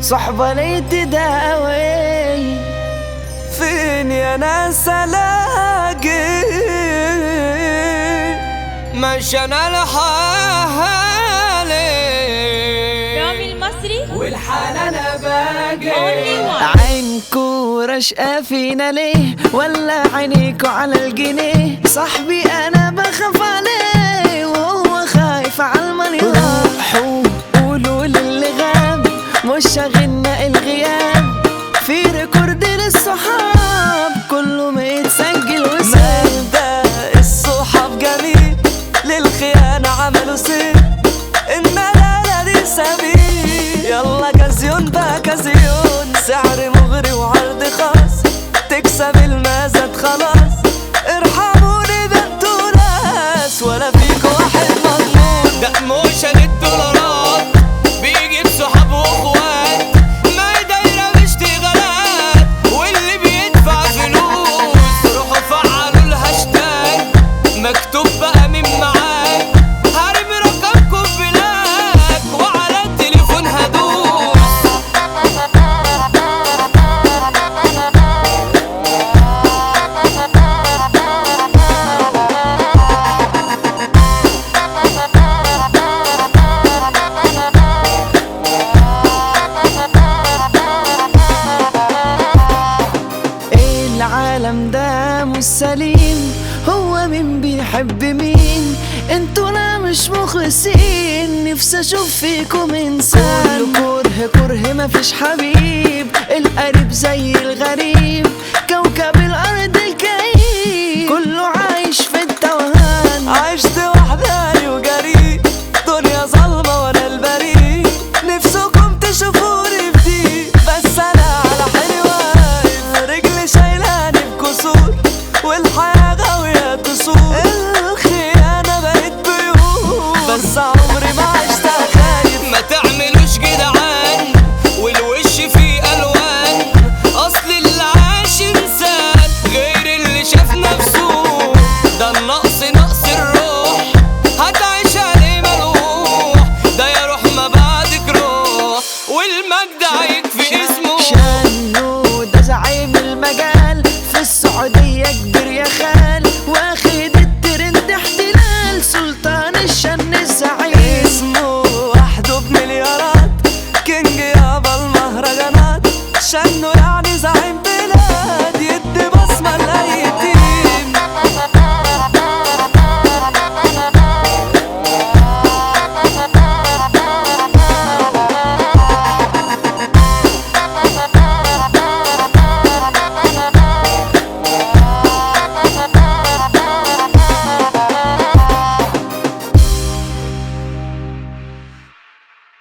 صحبة ليه تداوي فين يا ناس الاقي مش انا لحالي رامي المصري والحال انا باقي only one عينكو رشقة فينا ليه ولا عينيكو على الجنيه صاحبي انا بخاف عليه وهو خايف على الماني روحوا قولوا للي غاب مش شاغلنا الغياب في ريكورد للصحاب كله متسجل وساب ده الصحاب جميل للخيانة عملوا سير النلالة دي سبيل يلا كازيون بقى كازيون سعر مغري وعرض خاص تكسب المزاد خلاص ارحموني ده انتوا ناس ولا فيكوا واحد مضمون ده موشن الدولارات بيجيب صحاب واخوات ما دايرة باشتغالات واللي بيدفع فلوس روحوا فعلوا الهاشتاج مكتوب بقى من معاك هرمي رقمكم بلاك وعلى التليفون هدوس ايه العالم ده مش سليم هو مين بيحب مين انتوا لا مش مخلصين نفسي اشوف فيكم انسان كله كره كره مفيش حبيب القريب زي الغريب كوكب